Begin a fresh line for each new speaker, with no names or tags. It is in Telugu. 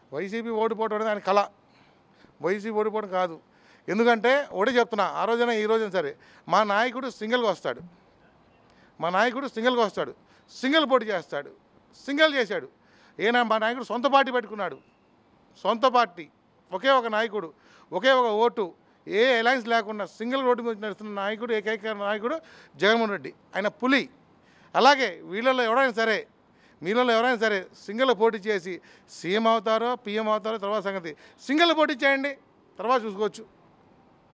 వైసీపీ ఓడిపోవడం అనేది ఆయన కళ వైసీపీ ఓడిపోవడం కాదు ఎందుకంటే ఒకటే చెప్తున్నా ఆ రోజైనా ఈ రోజైనా సరే మా నాయకుడు సింగిల్గా వస్తాడు మా నాయకుడు సింగిల్గా వస్తాడు సింగిల్ పోటీ చేస్తాడు సింగిల్ చేశాడు ఈయన మా నాయకుడు సొంత పార్టీ పెట్టుకున్నాడు సొంత పార్టీ ఒకే ఒక నాయకుడు ఒకే ఒక ఓటు ఏ అలయన్స్ లేకుండా సింగిల్ రోడ్డు మీద నడుస్తున్న నాయకుడు ఏకైక నాయకుడు జగన్మోహన్ రెడ్డి ఆయన పులి అలాగే వీళ్ళలో ఎవరైనా సరే మీలో ఎవరైనా సరే సింగిల్ పోటీ చేసి సీఎం అవుతారో పిఎం అవుతారో తర్వాత సంగతి సింగిల్ పోటీ చేయండి తర్వాత చూసుకోవచ్చు